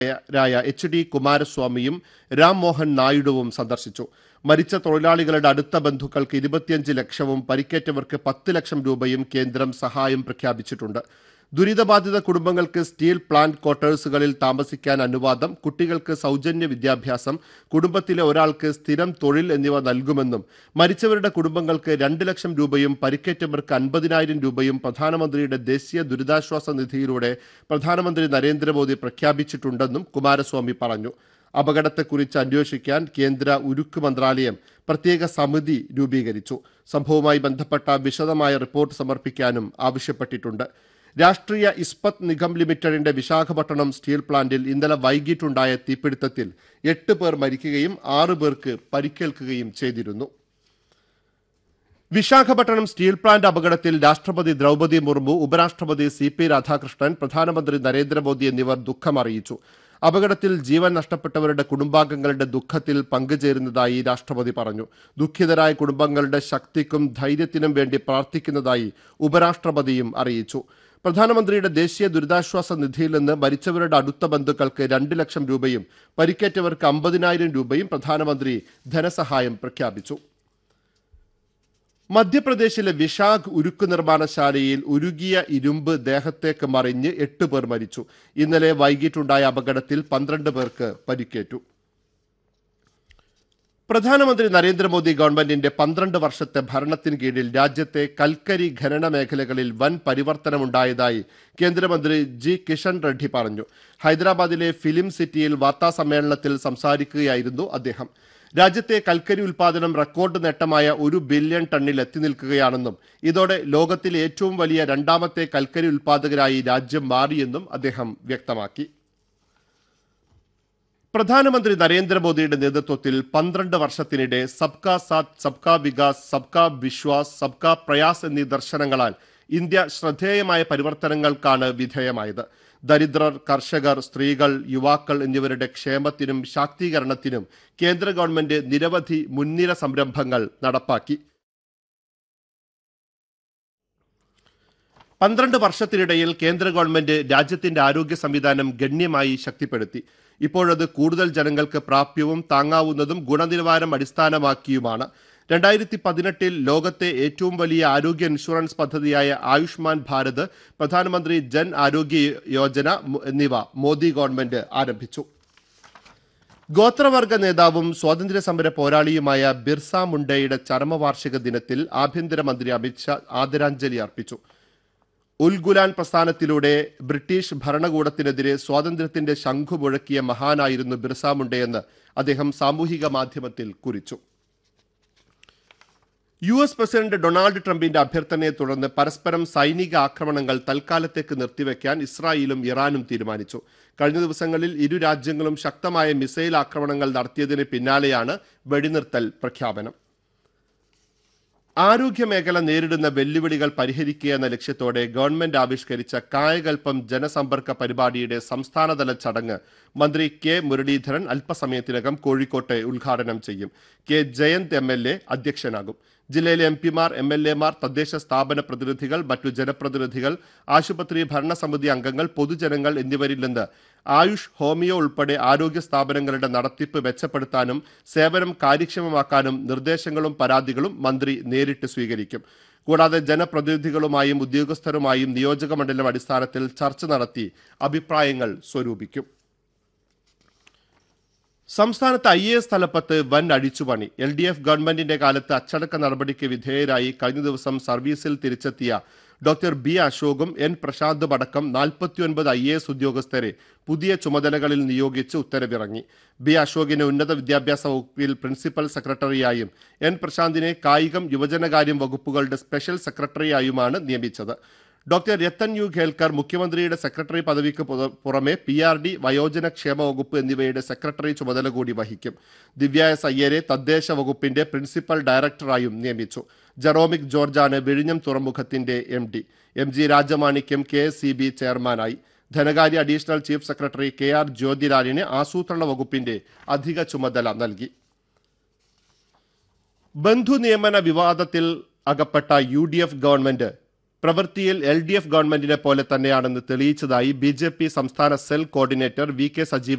രായ H D കുമാരസ്വാമിയും രാം മോഹൻ നായിഡുവും സന്ദർശിച്ചു മരിച്ച തൊഴിലാളികളുടെ അടുത്ത ബന്ധുക്കൾക്ക് ഇരുപത്തിയഞ്ച് ലക്ഷവും പരിക്കേറ്റവർക്ക് പത്ത് ലക്ഷം രൂപയും കേന്ദ്രം സഹായം പ്രഖ്യാപിച്ചിട്ടുണ്ട് ദുരിതബാധിത കുടുംബങ്ങൾക്ക് സ്റ്റീൽ പ്ലാന്റ് ക്വാർട്ടേഴ്സുകളിൽ താമസിക്കാൻ അനുവാദം കുട്ടികൾക്ക് സൗജന്യ വിദ്യാഭ്യാസം കുടുംബത്തിലെ ഒരാൾക്ക് സ്ഥിരം തൊഴിൽ എന്നിവ നൽകുമെന്നും മരിച്ചവരുടെ കുടുംബങ്ങൾക്ക് രണ്ട് ലക്ഷം രൂപയും പരിക്കേറ്റവർക്ക് അൻപതിനായിരം രൂപയും പ്രധാനമന്ത്രിയുടെ ദേശീയ ദുരിതാശ്വാസ നിധിയിലൂടെ പ്രധാനമന്ത്രി നരേന്ദ്രമോദി പ്രഖ്യാപിച്ചിട്ടുണ്ടെന്നും കുമാരസ്വാമി പറഞ്ഞു അപകടത്തെക്കുറിച്ച് അന്വേഷിക്കാൻ കേന്ദ്ര ഉരുക്ക് മന്ത്രാലയം പ്രത്യേക സമിതി രൂപീകരിച്ചു സംഭവവുമായി ബന്ധപ്പെട്ട വിശദമായ റിപ്പോർട്ട് സമർപ്പിക്കാനും ആവശ്യപ്പെട്ടിട്ടുണ്ട് രാഷ്ട്രീയ ഇസ്പത് നിഗം ലിമിറ്റഡിന്റെ വിശാഖപട്ടണം സ്റ്റീൽ പ്ലാന്റിൽ ഇന്നലെ വൈകിട്ടുണ്ടായ തീപിടുത്തത്തിൽ എട്ട് പേർ മരിക്കുകയും ആറ് പേർക്ക് പരിക്കേൽക്കുകയും ചെയ്തിരുന്നു വിശാഖപട്ടണം സ്റ്റീൽ പ്ലാന്റ് അപകടത്തിൽ രാഷ്ട്രപതി ദ്രൗപദി മുർമു ഉപരാഷ്ട്രപതി സി പി രാധാകൃഷ്ണൻ പ്രധാനമന്ത്രി നരേന്ദ്രമോദി എന്നിവർ ദുഃഖം അറിയിച്ചു അപകടത്തിൽ ജീവൻ നഷ്ടപ്പെട്ടവരുടെ കുടുംബാംഗങ്ങളുടെ ദുഃഖത്തിൽ പങ്കുചേരുന്നതായി രാഷ്ട്രപതി പറഞ്ഞു ദുഃഖിതരായ കുടുംബങ്ങളുടെ ശക്തിക്കും ധൈര്യത്തിനും വേണ്ടി പ്രാർത്ഥിക്കുന്നതായി ഉപരാഷ്ട്രപതിയും അറിയിച്ചു പ്രധാനമന്ത്രിയുടെ ദേശീയ ദുരിതാശ്വാസ നിധിയിൽ നിന്ന് മരിച്ചവരുടെ അടുത്ത ബന്ധുക്കൾക്ക് രണ്ട് ലക്ഷം രൂപയും പരിക്കേറ്റവർക്ക് അമ്പതിനായിരം രൂപയും പ്രധാനമന്ത്രി ധനസഹായം പ്രഖ്യാപിച്ചു മധ്യപ്രദേശിലെ വിശാഖ് ഉരുക്ക് നിർമ്മാണശാലയിൽ ഉരുകിയ ഇരുമ്പ് ദേഹത്തേക്ക് മറിഞ്ഞ് എട്ട് പേർ മരിച്ചു ഇന്നലെ വൈകിട്ടുണ്ടായ അപകടത്തിൽ പന്ത്രണ്ട് പേർക്ക് പരിക്കേറ്റു പ്രധാനമന്ത്രി നരേന്ദ്രമോദി ഗവൺമെന്റിന്റെ പന്ത്രണ്ട് വർഷത്തെ ഭരണത്തിന് കീഴിൽ രാജ്യത്തെ കൽക്കരി ഖനന മേഖലകളിൽ വൻ പരിവർത്തനമുണ്ടായതായി കേന്ദ്രമന്ത്രി ജി കിഷൻ റെഡ്ഡി പറഞ്ഞു ഹൈദരാബാദിലെ ഫിലിം സിറ്റിയിൽ വാർത്താസമ്മേളനത്തിൽ സംസാരിക്കുകയായിരുന്നു അദ്ദേഹം രാജ്യത്തെ കൽക്കരി ഉൽപാദനം റെക്കോർഡ് നേട്ടമായ ഒരു ബില്യൺ ടണ്ണിൽ എത്തി നിൽക്കുകയാണെന്നും ഇതോടെ ലോകത്തിലെ ഏറ്റവും വലിയ രണ്ടാമത്തെ കൽക്കരി ഉൽപാദകരായി രാജ്യം മാറിയെന്നും അദ്ദേഹം വ്യക്തമാക്കി പ്രധാനമന്ത്രി നരേന്ദ്രമോദിയുടെ നേതൃത്വത്തിൽ പന്ത്രണ്ട് വർഷത്തിനിടെ സബ്കാ സാത്ത് സബ്കാ വികാസ് സബ്കാ വിശ്വാസ് സബ്കാ പ്രയാസ് എന്നീ ദർശനങ്ങളാൽ ഇന്ത്യ ശ്രദ്ധേയമായ പരിവർത്തനങ്ങൾക്കാണ് വിധേയമായത് ദരിദ്രർ കർഷകർ സ്ത്രീകൾ യുവാക്കൾ എന്നിവരുടെ ക്ഷേമത്തിനും ശാക്തീകരണത്തിനും കേന്ദ്ര ഗവൺമെന്റ് നിരവധി മുൻനിര സംരംഭങ്ങൾ നടപ്പാക്കി പന്ത്രണ്ട് വർഷത്തിനിടയിൽ കേന്ദ്ര ഗവൺമെന്റ് രാജ്യത്തിന്റെ ആരോഗ്യ സംവിധാനം ഗണ്യമായി ശക്തിപ്പെടുത്തി ഇപ്പോഴത് കൂടുതൽ ജനങ്ങൾക്ക് പ്രാപ്യവും താങ്ങാവുന്നതും ഗുണനിലവാരം അടിസ്ഥാനമാക്കിയുമാണ് രണ്ടായിരത്തി പതിനെട്ടിൽ ലോകത്തെ ഏറ്റവും വലിയ ആരോഗ്യ ഇൻഷുറൻസ് പദ്ധതിയായ ആയുഷ്മാൻ ഭാരത് പ്രധാനമന്ത്രി ജൻ ആരോഗ്യ യോജന എന്നിവ മോദി ഗവൺമെന്റ് ആരംഭിച്ചു ഗോത്രവർഗ നേതാവും സ്വാതന്ത്ര്യ സമര പോരാളിയുമായ ബിർസ മുണ്ടയുടെ ചരമവാർഷിക ദിനത്തിൽ ആഭ്യന്തരമന്ത്രി അമിത്ഷാ ആദരാഞ്ജലി അർപ്പിച്ചു ഉൽഗുലാൻ പ്രസ്ഥാനത്തിലൂടെ ബ്രിട്ടീഷ് ഭരണകൂടത്തിനെതിരെ സ്വാതന്ത്ര്യത്തിന്റെ ശംഖു മുഴക്കിയ മഹാനായിരുന്നു ബിർസ മുണ്ടയെന്ന് അദ്ദേഹം സാമൂഹിക മാധ്യമത്തിൽ കുറിച്ചു യു എസ് പ്രസിഡന്റ് ഡൊണാൾഡ് ട്രംപിന്റെ അഭ്യർത്ഥനയെ തുടർന്ന് പരസ്പരം സൈനിക ആക്രമണങ്ങൾ തൽക്കാലത്തേക്ക് നിർത്തിവെക്കാൻ ഇസ്രായേലും ഇറാനും തീരുമാനിച്ചു കഴിഞ്ഞ ദിവസങ്ങളിൽ ഇരു രാജ്യങ്ങളും ശക്തമായ മിസൈൽ ആക്രമണങ്ങൾ നടത്തിയതിന് പിന്നാലെയാണ് വെടിനിർത്തൽ പ്രഖ്യാപനം ആരോഗ്യ മേഖല നേരിടുന്ന വെല്ലുവിളികൾ പരിഹരിക്കുക എന്ന ലക്ഷ്യത്തോടെ ഗവൺമെന്റ് ആവിഷ്കരിച്ച കായകൽപ്പം ജനസമ്പർക്ക പരിപാടിയുടെ സംസ്ഥാനതല ചടങ്ങ് മന്ത്രി കെ മുരളീധരൻ അല്പസമയത്തിനകം കോഴിക്കോട്ട് ഉദ്ഘാടനം ചെയ്യും K Jayanth M L A അധ്യക്ഷനാകും ജില്ലയിലെ എം പിമാർ എം എൽ എമാർ തദ്ദേശ സ്ഥാപന പ്രതിനിധികൾ മറ്റു ജനപ്രതിനിധികൾ ആശുപത്രി ഭരണസമിതി അംഗങ്ങൾ പൊതുജനങ്ങൾ എന്നിവരിൽ നിന്ന് ആയുഷ് ഹോമിയോ ഉൾപ്പെടെ ആരോഗ്യ സ്ഥാപനങ്ങളുടെ നടത്തിപ്പ് മെച്ചപ്പെടുത്താനും സേവനം കാര്യക്ഷമമാക്കാനും നിർദ്ദേശങ്ങളും പരാതികളും മന്ത്രി നേരിട്ട് സ്വീകരിക്കും കൂടാതെ ജനപ്രതിനിധികളുമായും ഉദ്യോഗസ്ഥരുമായും നിയോജക മണ്ഡലം അടിസ്ഥാനത്തിൽ ചർച്ച നടത്തി അഭിപ്രായങ്ങൾ സ്വരൂപിക്കും സംസ്ഥാനത്ത് ഐ എ എസ് തലപ്പത്ത് വൻ അഴിച്ചുപണി എൽ ഡി എഫ് ഗവൺമെന്റിന്റെ കാലത്ത് അച്ചടക്ക നടപടിക്ക് വിധേയരായി കഴിഞ്ഞ ദിവസം സർവീസിൽ തിരിച്ചെത്തിയ ഡോക്ടർ ബി അശോകും എൻ പ്രശാന്തും അടക്കം നാൽപ്പത്തിയൊൻപത് ഐ എ എസ് ഉദ്യോഗസ്ഥരെ പുതിയ ചുമതലകളിൽ നിയോഗിച്ച് ഉത്തരവിറങ്ങി ബി അശോകിനെ ഉന്നത വിദ്യാഭ്യാസ വകുപ്പിൽ പ്രിൻസിപ്പൽ സെക്രട്ടറിയായും എൻ പ്രശാന്തിനെ കായികം യുവജനകാര്യം വകുപ്പുകളുടെ സ്പെഷ്യൽ സെക്രട്ടറിയായുമാണ് നിയമിച്ചത് ഡോക്ടർ രത്തൻ യു ഖേൽക്കർ മുഖ്യമന്ത്രിയുടെ സെക്രട്ടറി പദവിക്ക് പുറ- പുറമെ പി ആർ ഡി വയോജന ക്ഷേമ വകുപ്പ് എന്നിവയുടെ സെക്രട്ടറി ചുമതല കൂടി വഹിക്കും ദിവ്യ എസ് അയ്യരെ തദ്ദേശ വകുപ്പിന്റെ പ്രിൻസിപ്പൽ ഡയറക്ടറായും നിയമിച്ചു ജെറോമിക് ജോർജാണ് വിഴിഞ്ഞം തുറമുഖത്തിന്റെ M D M G Rajamanikyam K S C B ചെയർമാനായി ധനകാര്യ additional chief secretary K R ജ്യോതിലാലിന് ആസൂത്രണ വകുപ്പിന്റെ അധിക ചുമതല നൽകി ബന്ധു നിയമന വിവാദത്തിൽ അകപ്പെട്ട യു ഡി എഫ് ഗവൺമെന്റ് പ്രവൃത്തിയിൽ എൽ ഡി എഫ് ഗവൺമെന്റിനെ പോലെ തന്നെയാണെന്ന് തെളിയിച്ചതായി ബി ജെ പി സംസ്ഥാന cell coordinator V K Sajeevan